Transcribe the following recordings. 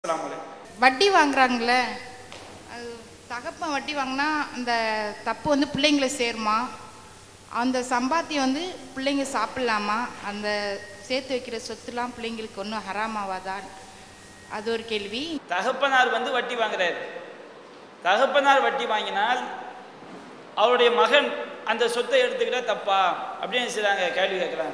அஸ்ஸலாமு அலைக்கும். வட்டி வாங்குறாங்களே அது தகப்பன் வட்டி வாங்கினா அந்த தப்பு வந்து பிள்ளைங்களை சேருமா அந்த சம்பாத்தியம் வந்து பிள்ளைங்க சாப்பிட்லாமா அந்த சேர்த்து வைக்கிற சொத்துலாம் பிள்ளைங்களுக்கு ஒன்றும் ஹராமாவாதா அது ஒரு கேள்வி தகப்பனார் வந்து வட்டி வாங்குறாரு தகப்பனார் வட்டி வாங்கினால் அவருடைய மகன் அந்த சொத்தை எடுத்துக்கிட்டா தப்பா அப்படின்னு செய்றாங்க கேள்வி கேட்குறாங்க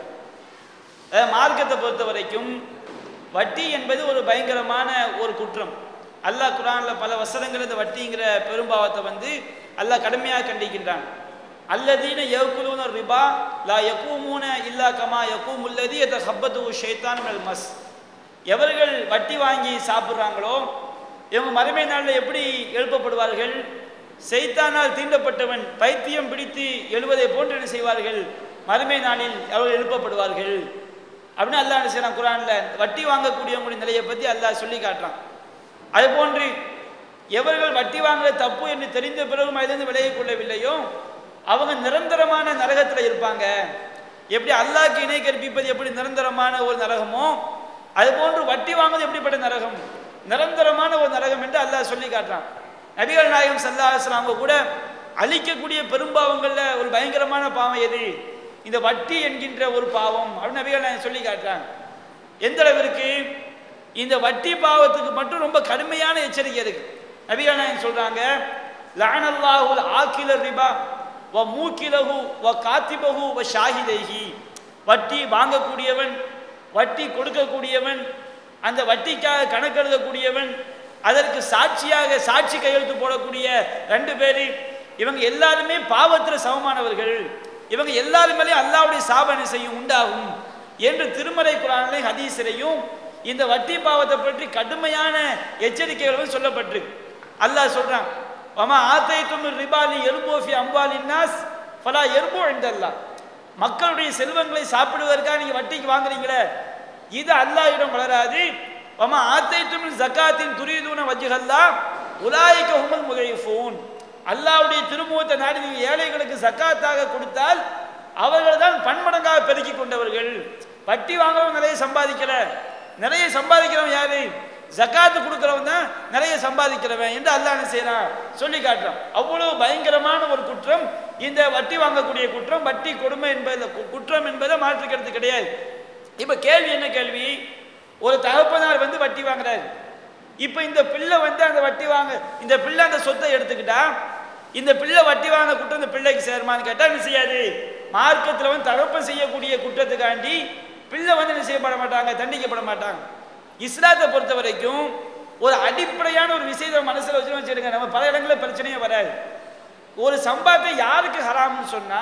அதாவது மார்க்கத்தை பொறுத்த வரைக்கும் வட்டி என்பது ஒரு பயங்கரமான ஒரு குற்றம் அல்லாஹ் குரான்ல பல வசனங்கள் இந்த வட்டிங்கிற பெரும்பாவத்தை வந்து அல்லாஹ் கடுமையாக கண்டிக்கின்றான் அல்லதீன யகுலூன ரிபா லா யகூமூன இல்லா கமா யகூமுல்லதி எத ஹப்பத்து ஷைத்தான் மினல் மஸ் எவர்கள் வட்டி வாங்கி சாப்பிட்றாங்களோ இவங்க மறுமை நாளில் எப்படி எழுப்பப்படுவார்கள் செய்தானால் தீண்டப்பட்டவன் பைத்தியம் பிடித்து எழுவதை போன்று என்ன செய்வார்கள் மறுமை நாளில் அவர்கள் எழுப்பப்படுவார்கள் அப்படின்னு அல்லாஹ் என்ன செய்யறான் குரான்ல வட்டி வாங்கக்கூடியவங்களுடைய நிலையை பற்றி அல்லாஹ் சொல்லி காட்டுறான் அது போன்று எவர்கள் வட்டி வாங்குற தப்பு என்று தெரிந்த பிறகும் அதிலிருந்து விலகிக் கொள்ளவில்லையோ அவங்க நிரந்தரமான நரகத்தில் இருப்பாங்க எப்படி அல்லாஹ்க்கு இணை கற்பிப்பது எப்படி நிரந்தரமான ஒரு நரகமோ அது போன்று வட்டி வாங்குவது எப்படிப்பட்ட நரகம் நிரந்தரமான ஒரு நரகம் என்று அல்லாஹ் சொல்லி காட்டுறான் நபிகள் நாயகம் சல்லா அவங்க கூட அழிக்கக்கூடிய பெரும்பாவங்கள்ல ஒரு பயங்கரமான பாவம் எது இந்த வட்டி என்கின்ற ஒரு பாவம் அப்படின்னு நபிகள் நாயகம் சொல்லி காட்டுறாங்க எந்த அளவிற்கு இந்த வட்டி பாவத்துக்கு மட்டும் ரொம்ப கடுமையான எச்சரிக்கை இருக்கு நபிகள் நாயகம் சொல்றாங்க லானல்லாஹுல் ஆக்கில ரிபா வ மூக்கிலகு வ காத்திபகு வ ஷாஹிதைஹி வட்டி வாங்கக்கூடியவன் வட்டி கொடுக்கக்கூடியவன் அந்த வட்டிக்காக கணக்கெழுதக்கூடியவன் அதற்கு சாட்சியாக சாட்சி கையெழுத்து போடக்கூடிய ரெண்டு பேரு இவங்க எல்லாருமே பாவத்தில் சமமானவர்கள் இவங்க எல்லாருமே அல்லாவுடைய சாபனை செய்யும் உண்டாகும் என்று திருமறை குரானிலே ஹதீஸிலையும் இந்த வட்டி பாவத்தை பற்றி கடுமையான எச்சரிக்கைகளும் சொல்லப்பட்டிருக்கு அல்லாஹ் சொல்றான் வமா ஆத்தைத்தும் ரிபாலி எருபோஃபி அம்பாலி நாஸ் ஃபலா எருபோ என்றல்லா மக்களுடைய செல்வங்களை சாப்பிடுவதற்காக நீங்க வட்டிக்கு வாங்குறீங்களே இது அல்லாஹ்விடம் வளராது வமா ஆத்தைத்தும் ஜக்காத்தின் துரியதூன வஜ்ஹல்லா உலாயிக்க ஹுமல் முகைஃபூன் அல்லாஹ்வுடைய திருமுகத்தை நாடி நீங்க ஏழைகளுக்கு ஜக்காத்தாக கொடுத்தால் அவர்கள் தான் பன்மடங்காக பெருக்கி கொண்டவர்கள் வட்டி வாங்குறவங்க நிறைய சம்பாதிக்கல நிறைய சம்பாதிக்கிறவன் யாரு ஜக்காத்து கொடுக்கிறவன் தான் நிறைய சம்பாதிக்கிறவன் என்று அல்லாஹ் என்ன செய்யறான் சொல்லி காட்டுறான் அவ்வளவு பயங்கரமான ஒரு குற்றம் இந்த வட்டி வாங்கக்கூடிய குற்றம் வட்டி கொடுமை என்பது குற்றம் என்பதை மாற்றுக்கிறது கிடையாது இப்ப கேள்வி என்ன கேள்வி ஒரு தகப்பனார் வந்து வட்டி வாங்குறாரு இப்ப இந்த பிள்ளை வந்து அந்த வட்டி வாங்க இந்த பிள்ளை அந்த சொத்தை எடுத்துக்கிட்டா இந்த பிள்ளை வட்டி வாங்க குற்றம் இந்த பிள்ளைக்கு சேருமான்னு கேட்டா என்ன செய்யாது மார்க்கத்தில் வந்து தகப்பன் செய்யக்கூடிய குற்றத்துக்காண்டி பிள்ளை வந்து என்ன செய்யப்பட மாட்டாங்க தண்டிக்கப்பட மாட்டாங்க இஸ்லாத்தை பொறுத்த வரைக்கும் ஒரு அடிப்படையான ஒரு விஷயத்தை மனசுல வச்சு வச்சுருங்க நம்ம பல இடங்களில் பிரச்சனையே வராது ஒரு சம்பாத்தை யாருக்கு ஹராம்னு சொன்னா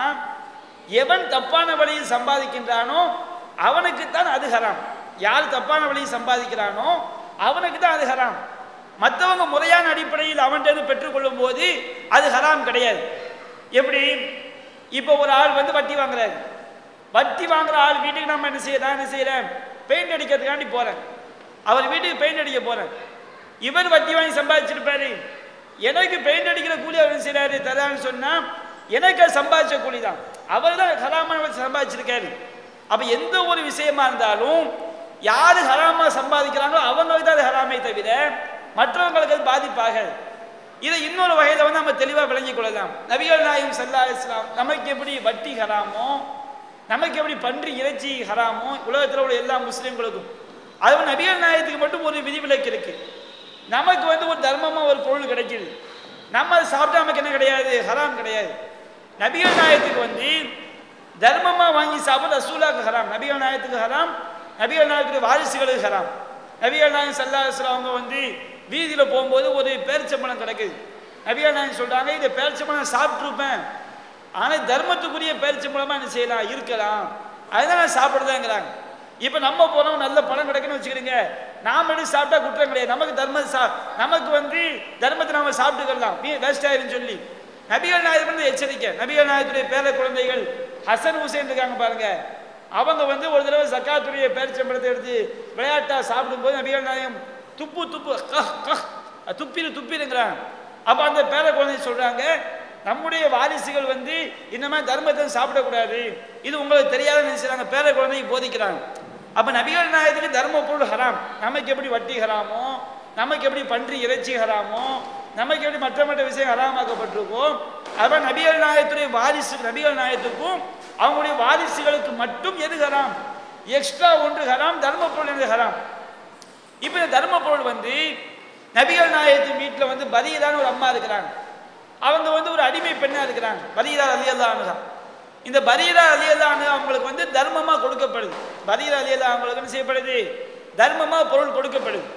எவன் தப்பான வழியில் சம்பாதிக்கின்றானோ அவனுக்கு தான் அது ஹராம் யார் தப்பான வழியில் சம்பாதிக்கிறானோ அவனுக்கு தான் அது ஹராம் மற்றவங்க முறையான அடிப்படையில் அவன்கிட்ட பெற்றுக்கொள்ளும் போது அது ஹராம் கிடையாது எப்படி இப்போ ஒரு ஆள் வந்து வட்டி வாங்குறாரு வட்டி வாங்குற ஆள் வீட்டுக்கு நம்ம என்ன செய்ய நான் என்ன செய்யறேன் பெயிண்ட் அடிக்கிறதுக்காண்டி போறேன் அவர் வீட்டுக்கு பெயிண்ட் அடிக்க போறேன் இவர் வட்டி வாங்கி சம்பாதிச்சிருப்பாரு எனக்கு பெயிண்ட் அடிக்கிற கூலி அவர் என்ன செய்யறாரு தரான்னு சொன்னா எனக்கு அது சம்பாதிச்ச கூலி தான் அவர் தான் ஹராமான வச்சு சம்பாதிச்சிருக்காரு அப்ப எந்த ஒரு விஷயமா இருந்தாலும் யாரு ஹராமா சம்பாதிக்கிறாங்களோ அவங்களுக்கு தான் அது ஹராமே தவிர மற்றவங்களுக்கு அது பாதிப்பாக இதை இன்னொரு வகையில வந்து நம்ம தெளிவாக விளங்கிக் கொள்ளலாம் நபிகள் நாயும் சல்லா இஸ்லாம் நமக்கு எப்படி வட்டி ஹராமோ நமக்கு எப்படி பன்றி இறைச்சி ஹராமோ உலகத்தில் உள்ள எல்லா முஸ்லீம்களுக்கும் அது நபிகள் நாயத்துக்கு மட்டும் ஒரு விதிவிலக்கு இருக்கு நமக்கு வந்து ஒரு தர்மமா ஒரு பொருள் கிடைக்குது நம்ம அதை சாப்பிட்டா நமக்கு என்ன கிடையாது ஹராம் கிடையாது நபிகள் நாயத்துக்கு வந்து தர்மமா வாங்கி சாப்பிட ரசூலாக்கு ஹராம் நபிகள் நாயத்துக்கு ஹராம் நபிகள் நாயத்துக்கு வாரிசுகளுக்கு ஹராம் நபிகள் நாயகம் சல்லா அவங்க வந்து வீதியில் போகும்போது ஒரு பேரிச்சம்பழம் கிடைக்குது நபிகள் நாயகம் சொல்றாங்க இந்த பேரிச்சம்பழம் சாப்பிட்ருப்பேன் ஆனால் தர்மத்துக்குரிய பேரிச்சம்பழமா என்ன செய்யலாம் இருக்கலாம் அதுதான் நான் சாப்பிடுறேங்கிறாங்க இப்போ நம்ம போனோம் நல்ல பழம் கிடைக்குன்னு வச்சுக்கிறீங்க நாம எடுத்து சாப்பிட்டா குற்றம் கிடையாது நமக்கு தர்ம சா நமக்கு வந்து தர்மத்தை நாம சாப்பிட்டுக்கலாம் நீ வேஸ்ட் ஆயிருன்னு சொல்லி நபிகள் நாயகம் வந்து எச்சரிக்கை நபிகள் நாயகத்துடைய பேர குழந்தைகள் ஹசன் ஹுசேன் இருக்காங்க பாருங்க அவங்க வந்து ஒரு தடவை சக்காத்துடைய பேரிச்சம்பழத்தை எடுத்து விளையாட்டா சாப்பிடும்போது நபிகள் நாயகம் துப்பு துப்பு கஹ் கஹ் துப்பிரு துப்பிருங்கிறாங்க அப்போ அந்த பேர குழந்தை சொல்றாங்க நம்முடைய வாரிசுகள் வந்து இந்த மாதிரி தர்மத்தை சாப்பிடக்கூடாது இது உங்களுக்கு தெரியாத நினைச்சாங்க பேர குழந்தைக்கு போதிக்கிறாங்க அப்ப நபிகள் நாயகத்துக்கு தர்ம பொருள் ஹராம் நமக்கு எப்படி வட்டி ஹராமோ நமக்கு எப்படி பன்றி இறைச்சி ஹராமோ நமக்கு எப்படி மற்ற மற்ற விஷயம் ஹராமாக்கப்பட்டிருக்கோ அதுமாதிரி நபிகள் நாயகத்துடைய வாரிசு நபிகள் நாயகத்துக்கும் அவங்களுடைய வாரிசுகளுக்கு மட்டும் எது ஹராம் எக்ஸ்ட்ரா ஒன்று ஹராம் தர்ம பொருள் என்று ஹராம் இப்போ இந்த தர்ம பொருள் வந்து நபிகள் நாயகத்தின் வீட்டில் வந்து பரீரான்னு ஒரு அம்மா இருக்கிறாங்க அவங்க வந்து ஒரு அடிமை பெண்ணா இருக்கிறாங்க பரீரா அலி அல்லா இந்த பரீரா அலி அல்லா அவங்களுக்கு வந்து தர்மமாக கொடுக்கப்படுது பரீரா அலி அல்லா அவங்களுக்கு என்ன செய்யப்படுது தர்மமாக பொருள் கொடுக்கப்படுது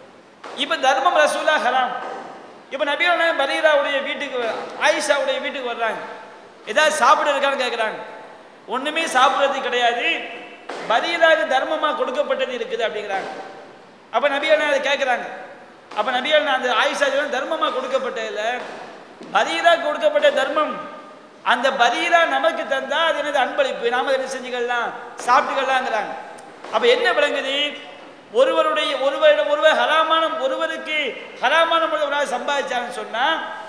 இப்போ தர்மம் ரசூலா ஹராம் இப்போ நபிகள் நாயகம் பரீராவுடைய வீட்டுக்கு ஆயிஷாவுடைய வீட்டுக்கு வர்றாங்க ஏதாவது சாப்பிட இருக்கான்னு கேட்குறாங்க ஒன்றுமே சாப்பிட்றது கிடையாது பரீராவுக்கு தர்மமாக கொடுக்கப்பட்டது இருக்குது அப்படிங்கிறாங்க அப்போ நபிகள் நாயகம் அதை கேட்குறாங்க அப்போ நபிகள் நான் அந்த ஆயிஷா சொல்றாங்க, தர்மமா கொடுக்கப்பட்டதில்ல பரீரா கொடுக்கப்பட்ட தர்மம் அந்த பரீரா நமக்கு தந்தா அது என்னது அன்பளிப்பு நாம என்ன செஞ்சுக்கலாம் சாப்பிட்டுக்கலாங்கிறாங்க அப்ப என்ன விளங்குது ஒருவருடைய ஒருவரிடம் ஒருவர் ஹராமான ஒருவருக்கு ஹராமான முறையில் ஒரு ஆள் சம்பாதிச்சாருன்னு சொன்னா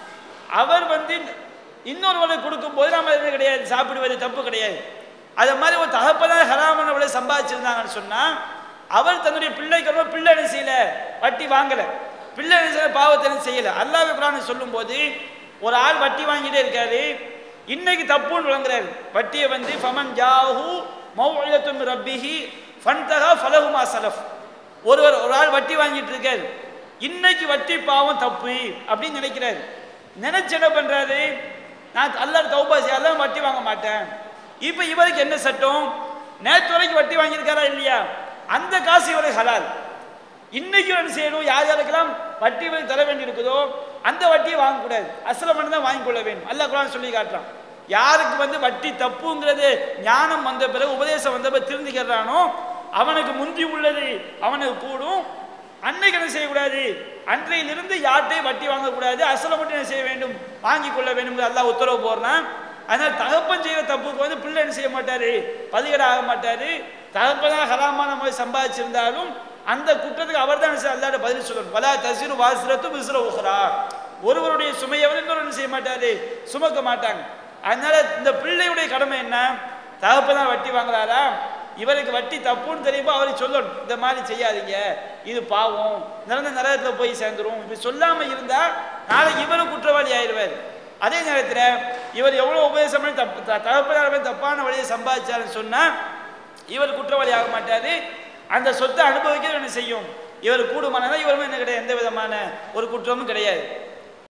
அவர் வந்து இன்னொருவருக்கு கொடுக்கும்போது நாம என்ன கிடையாது சாப்பிடுவது தப்பு கிடையாது அது மாதிரி ஒரு தகப்பதான் ஹராமான முறையில் சம்பாதிச்சிருந்தாங்கன்னு சொன்னா அவர் தன்னுடைய பிள்ளைக்கு ரொம்ப பிள்ளை என்ன செய்யல வட்டி வாங்கல பிள்ளை என்ன செய்யல பாவத்தை என்ன செய்யல அல்லாஹ் குரான் சொல்லும்போது ஒரு ஆள் வட்டி வாங்கிட்டே இருக்காரு இன்னைக்கு தப்புன்னு விளங்குறாரு வட்டியை வந்து ஃபமன் ஜாஹு மௌஇலத்தும் ரப்பிஹி ஃபன்தஹா ஃபலஹுமா சலஃப் ஒருவர் ஒரு ஆள் வட்டி வாங்கிட்டு இருக்காரு இன்னைக்கு வட்டி பாவம் தப்பு அப்படின்னு நினைக்கிறாரு நினைச்சு என்ன பண்றாரு நான் அல்லாஹ் தௌபா செய்யாத வட்டி வாங்க மாட்டேன் இப்போ இவருக்கு என்ன சட்டம் நேற்று வரைக்கும் வட்டி வாங்கியிருக்காரா இல்லையா அந்த காசு இவருக்கு ஹலால் இன்னைக்கு என்ன செய்யணும் யார் யாருக்கெல்லாம் வட்டி வரி தர வேண்டி இருக்குதோ அந்த வட்டியை வாங்கக்கூடாது அசல மட்டும் தான் வாங்கிக் கொள்ள வேண்டும் அல்லாஹ் குரான் சொல்லி காட்டுறான் யாருக்கு வந்து வட்டி தப்புங்கிறது ஞானம் வந்த பிறகு உபதேசம் வந்த பிறகு திருந்திக்கிறானோ அவனுக்கு முந்தி உள்ளது அவனுக்கு கூடும் அன்னைக்கு என்ன செய்யக்கூடாது அன்றையிலிருந்து யார்ட்டையும் வட்டி வாங்கக்கூடாது அசலை மட்டும் என்ன செய்ய வேண்டும் வாங்கி கொள்ள வேண்டும் அல்லாஹ் உத்தரவு போடுறான் அதனால தகப்பன் செய்யற தப்புக்கு வந்து பிள்ளை என்ன செய்ய மாட்டாரு பதிகட ஆக மாட்டாரு தகப்பனாக ஹராமான முறை சம்பாதிச்சிருந்தாலும் அந்த குற்றத்துக்கு அவர் தான் அல்லாட பதில் சொல்லணும் வலா தசிறு வாசிரத்து விசிற உஹரா ஒருவருடைய சுமையை வந்து இன்னொரு என்ன செய்ய மாட்டாரு சுமக்க மாட்டாங்க அதனால இந்த பிள்ளையுடைய கடமை என்ன தகப்பதான் வட்டி வாங்குறாரா இவருக்கு வட்டி தப்புன்னு தெரியுமா அவருக்கு சொல்லணும் இந்த மாதிரி செய்யாதீங்க இது பாவம் நிறந்த நரகத்தில் போய் சேர்ந்துரும் இப்படி சொல்லாம இருந்தா நாளைக்கு இவரும் குற்றவாளி ஆயிடுவார் அதே நேரத்தில் இவர் எவ்வளோ உபதேசம் பண்ணி தப்பு த- தகப்பனார் மேல் தப்பான வழியை சம்பாதிச்சாருன்னு சொன்னா இவர் குற்றவாளி ஆக மாட்டாரு அந்த சொத்தை அனுபவிக்க என்ன செய்யும் இவர் கூடுமானதா இவருமே என்ன கிடையாது எந்த விதமான ஒரு குற்றமும் கிடையாது